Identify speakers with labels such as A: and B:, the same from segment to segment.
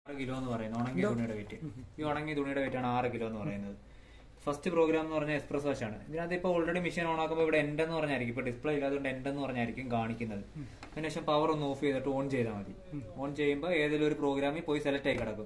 A: ആറ് കിലോ എന്ന് പറയുന്നത് ഉണങ്ങിയ തുണിയുടെ വെയിറ്റ് ഈ ഉണങ്ങിയ തുണിയുടെ വെയിറ്റ് ആണ് ആറ് കിലോ എന്ന് പറയുന്നത് ഫസ്റ്റ് പ്രോഗ്രാം എന്ന് പറഞ്ഞാൽ എക്സ്പ്രസ് വാഷ് ആണ് ഇതിനകത്ത് ഇപ്പോൾ ഓൾറെഡി മെഷീൻ ഓൺ ആക്കുമ്പോൾ ഇവിടെ എൻഡ് എന്ന് പറഞ്ഞായിരിക്കും ഇപ്പോൾ ഡിസ്പ്ലേ ഇല്ലാത്തതുകൊണ്ട് എൻഡ് എന്ന് പറഞ്ഞായിരിക്കും കാണിക്കുന്നത് അതിനുശേഷം പവർ ഒന്ന് ഓഫ് ചെയ്തിട്ട് ഓൺ ചെയ്താൽ മതി ഓൺ ചെയ്യുമ്പോൾ ഏതെങ്കിലും ഒരു പ്രോഗ്രാമിൽ പോയി സെലക്ട് ആയി കിടക്കും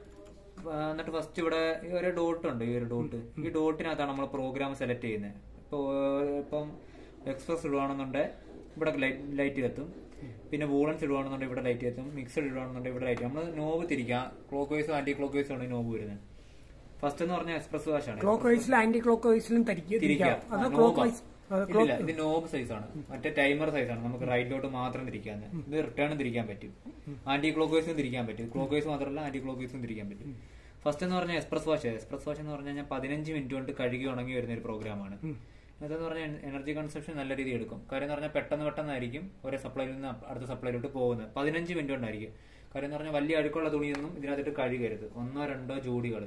A: ആ, എന്നിട്ട് ഫസ്റ്റ് ഇവിടെ ഈ ഒരു ഡോട്ട് ഉണ്ട് ഈ ഒരു ഡോട്ട് ഈ ഡോട്ടിനകത്താണ് നമ്മൾ പ്രോഗ്രാം സെലക്ട് ചെയ്യുന്നത് ഇപ്പോൾ ഇപ്പം എക്സ്പ്രസ് ഇടുവാണെന്നുണ്ടെങ്കിൽ ഇവിടെ ലൈറ്റ് കത്തും പിന്നെ വൂളൻസ് ഇടുവാണെന്നുണ്ടെങ്കിൽ ഇവിടെ ലൈറ്റ് കത്തും മിക്സഡ് ഇടുവാണെന്നുണ്ടെങ്കിൽ ഇവിടെ ലൈറ്റ് നമ്മൾ നോബ് തിരിക്കാം ക്ലോക്ക് വൈസും ആന്റി ക്ലോക്ക് വൈസും ആണ് നോബ് വരുന്നത് ഫസ്റ്റ് എന്ന് പറഞ്ഞാൽ എക്സ്പ്രസ് വാഷ് ആണ്
B: ക്ലോക്ക് വൈസിലും ആന്റി ക്ലോക്ക് വൈസിലും
A: തിരിക്കാം
B: തിരിക്കാം അത്
A: ആ,
B: ക്ലോക്ക്
A: നോബാ.
B: വൈസ്
A: ഇല്ലില്ല ഇത് നോബ് സൈസ് ആണ് മറ്റേ ടൈമർ സൈസ് ആണ് നമുക്ക് റൈറ്റിലോട്ട് മാത്രം തിരിക്കാൻ ഇത് റിട്ടേണും തിരിക്കാൻ പറ്റും ആന്റി ക്ലോക്ക് വൈസും തിരിക്കാൻ പറ്റും ക്ലോക്ക് വൈസ് മാത്രമല്ല ആന്റി ക്ലോക്ക് വൈസും തിരിക്കാൻ പറ്റും ഫസ്റ്റ് എന്ന് പറഞ്ഞാൽ എക്സ്പ്രസ് വാഷ് എക്സ്പ്രസ് വാഷ് എന്ന് പറഞ്ഞാൽ ഞാൻ പതിനഞ്ച് മിനിറ്റ് കൊണ്ട് കഴുകി ഉണങ്ങി വരുന്ന ഒരു പ്രോഗ്രാമാണ് അതെന്ന് പറഞ്ഞാൽ എനർജി കൺസപ്ഷൻ നല്ല രീതിയിൽ എടുക്കും കാര്യം എന്ന് പറഞ്ഞാൽ പെട്ടെന്ന് പെട്ടെന്നായിരിക്കും ഒരേ സപ്ലൈയിൽ നിന്ന് അടുത്ത സപ്ലൈയിലോട്ട് പോകുന്നത് പതിനഞ്ച് മിനിറ്റ് കൊണ്ടായിരിക്കും കാര്യം എന്ന് പറഞ്ഞാൽ വലിയ അഴുക്കുള്ള തുണിയൊന്നും ഇതിനകത്തിട്ട് കഴുകരുത് ഒന്നോ രണ്ടോ ജോഡികൾ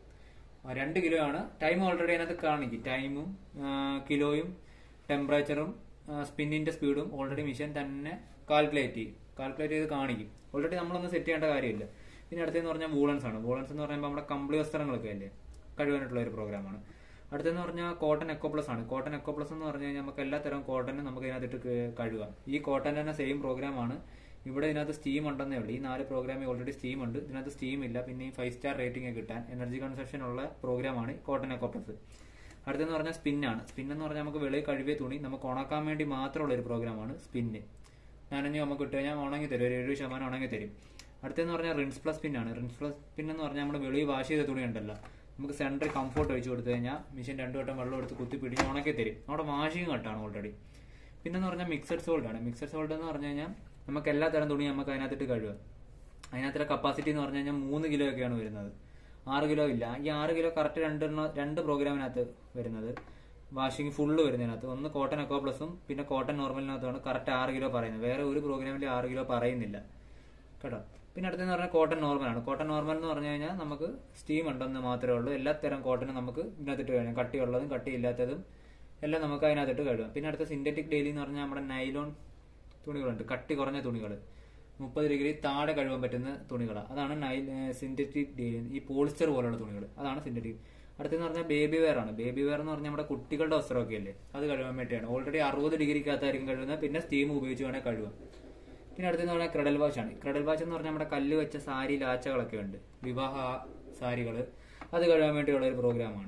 A: ആ, രണ്ട് കിലോ ആണ് ടൈം ഓൾറെഡി അതിനകത്ത് കാണിക്കും ടൈമും ആ, കിലോയും ടെമ്പറേച്ചറും സ്പിന്നിന്റെ സ്പീഡും ഓൾറെഡി മെഷീൻ തന്നെ കാൽക്കുലേറ്റ് ചെയ്യും കാൽക്കുലേറ്റ് ചെയ്ത് കാണിക്കും ഓൾറെഡി നമ്മളൊന്നും സെറ്റ് ചെയ്യേണ്ട കാര്യമില്ല പിന്നെ അടുത്തെന്ന് പറഞ്ഞാൽ വൂളൻസ് ആണ് വൂളൻസ് എന്ന് പറയുമ്പോൾ നമ്മുടെ കമ്പിളി വസ്ത്രങ്ങളൊക്കെ അല്ലേ കഴുകാനായിട്ടുള്ള ഒരു പ്രോഗ്രാമാണ് അടുത്തെന്ന് പറഞ്ഞാൽ കോട്ടൺ എക്കോ പ്ലസ് ആണ് കോട്ടൺ എക്കോ പ്ലസ് എന്ന് പറഞ്ഞു കഴിഞ്ഞാൽ നമുക്ക് എല്ലാ തരം കോട്ടനും നമുക്ക് ഇതിനകത്തിട്ട് ക- കഴുകാം ഈ കോട്ടൺ തന്നെ സെയിം പ്രോഗ്രാമാണ് ഇവിടെ ഇതിനകത്ത് സ്റ്റീം ഉണ്ടെന്നേ ഉള്ളൂ ഈ നാല് പ്രോഗ്രാമിൽ ഓൾറെഡി സ്റ്റീം ഉണ്ട് ഇതിനകത്ത് സ്റ്റീം ഇല്ല പിന്നെ ഈ ഫൈവ് സ്റ്റാർ റേറ്റിംഗ് കിട്ടാൻ എനർജി കൺസപ്ഷൻ ഉള്ള പ്രോഗ്രാമാണ് കോട്ടൺ എക്കോ പ്ലസ് അടുത്തെന്ന് പറഞ്ഞാൽ സ്പിന്നാണ് സ്പിൻ എന്ന് പറഞ്ഞാൽ നമുക്ക് വെളിയിൽ കഴുകിയ തുണി നമുക്ക് ഉണക്കാൻ വേണ്ടി മാത്രമുള്ള ഒരു പ്രോഗ്രാമാണ് സ്പിന്ന് നനഞ്ഞ് നമുക്ക് ഇട്ട് കഴിഞ്ഞാൽ ഉണങ്ങി തരും ഒരു എഴുപത് ശതമാനം ഉണങ്ങി തരും അടുത്തെന്ന് പറഞ്ഞാൽ റിൻസ് പ്ലസ് പിന്നാണ് റിൻസ് പ്ലസ് പിൻ എന്ന് പറഞ്ഞാൽ നമ്മൾ വെളിയിൽ വാഷ് ചെയ്ത തുണി ഉണ്ടല്ലോ നമുക്ക് സെൻറ്ററിൽ കംഫോർട്ട് ഒഴിച്ചു കൊടുത്തു കഴിഞ്ഞാൽ മെഷീൻ രണ്ടു വട്ടം വെള്ളം എടുത്ത് കുത്തി പിടിച്ച് ഉണക്കി തരും അവിടെ വാഷിങ് കട്ടാണ് ഓൾറെഡി പിന്നെന്ന് പറഞ്ഞാൽ മിക്സഡ് സോൾട്ട് ആണ് മിക്സഡ് സോൾട്ട് എന്ന് പറഞ്ഞു കഴിഞ്ഞാൽ നമുക്ക് എല്ലാ തരം തുണി നമുക്ക് അതിനകത്തിട്ട് കഴുകാം അതിനകത്തുള്ള കപ്പാസിറ്റി എന്ന് പറഞ്ഞു കഴിഞ്ഞാൽ മൂന്ന് കിലോ ഒക്കെയാണ് വരുന്നത് ആറ് കിലോ ഇല്ല ഈ ആറ് കിലോ കറക്റ്റ് രണ്ടെണ്ണം രണ്ട് പ്രോഗ്രാമിനകത്ത് വരുന്നത് വാഷിംഗ് ഫുള്ള് വരുന്നതിനകത്ത് ഒന്ന് കോട്ടൺ എക്കോ പ്ലസും പിന്നെ കോട്ടൺ നോർമലിനകത്താണ് കറക്റ്റ് ആറ് കിലോ പറയുന്നത് വേറെ ഒരു പ്രോഗ്രാമിൽ ആറ് കിലോ പറയുന്നില്ല കേട്ടോ പിന്നെ അടുത്തെന്ന് പറഞ്ഞാൽ കോട്ടൺ നോർമൽ ആണ് കോട്ടൺ നോർമൽ എന്ന് പറഞ്ഞു കഴിഞ്ഞാൽ നമുക്ക് സ്റ്റീം ഉണ്ടെന്ന് മാത്രമേ ഉള്ളൂ എല്ലാ തരം കോട്ടനും നമുക്ക് ഇതിനകത്തിട്ട് കഴിയാം കട്ടിയുള്ളതും കട്ടിയില്ലാത്തതും എല്ലാം നമുക്ക് അതിനകത്തിട്ട് കഴുകാം പിന്നെ അടുത്ത സിന്തറ്റിക് ഡെയിലി എന്ന് പറഞ്ഞാൽ നമ്മുടെ നൈലോൺ തുണികളുണ്ട് കട്ടി കുറഞ്ഞ തുണികൾ മുപ്പത് ഡിഗ്രി താഴെ കഴുകാൻ പറ്റുന്ന തുണികളാണ് അതാണ് നൈ സിന്തറ്റിക് ഡെയിലി ഈ പോളിസ്റ്റർ പോലുള്ള തുണികൾ അതാണ് സിന്തറ്റിക് അടുത്തെന്ന് പറഞ്ഞാൽ ബേബി വെയർ ആണ് ബേബി വെയർ എന്ന് പറഞ്ഞാൽ നമ്മുടെ കുട്ടികളുടെ വസ്ത്രമൊക്കെ അല്ലേ അത് കഴുകാൻ വേണ്ടിയാണ് ഓൾറെഡി അറുപത് ഡിഗ്രിക്കകത്തായിരിക്കും കഴുകുന്നത് പിന്നെ സ്റ്റീം ഉപയോഗിച്ച് വേണേൽ കഴുകാം പിന്നെ അടുത്തെന്ന് പറഞ്ഞാൽ ക്രെഡൽ വാച്ച് ആണ് ക്രെഡൽ വാച്ച് എന്ന് പറഞ്ഞാൽ നമ്മുടെ കല്ല് വെച്ച സാരി ലാച്ചകളൊക്കെ ഉണ്ട് വിവാഹ സാരികൾ അത് കഴുകാൻ വേണ്ടിയുള്ള ഒരു പ്രോഗ്രാമാണ്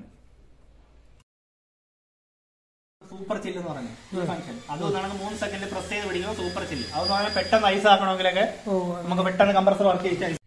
C: സൂപ്പർ ചില്ല് എന്ന് പറഞ്ഞു ഫംഗ്ഷൻ അത് നമുക്ക് മൂന്ന് സെക്കൻഡ് പ്രസ് ചെയ്ത് പിടിക്കുമ്പോൾ സൂപ്പർ ചില്ല് അതെന്ന് പറഞ്ഞാൽ പെട്ടെന്ന് ഐസ് ആക്കണമെങ്കിലൊക്കെ
B: ഓ
C: നമുക്ക് പെട്ടെന്ന് കംപ്രസർ വർക്ക് ചെയ്യിച്ചാൽ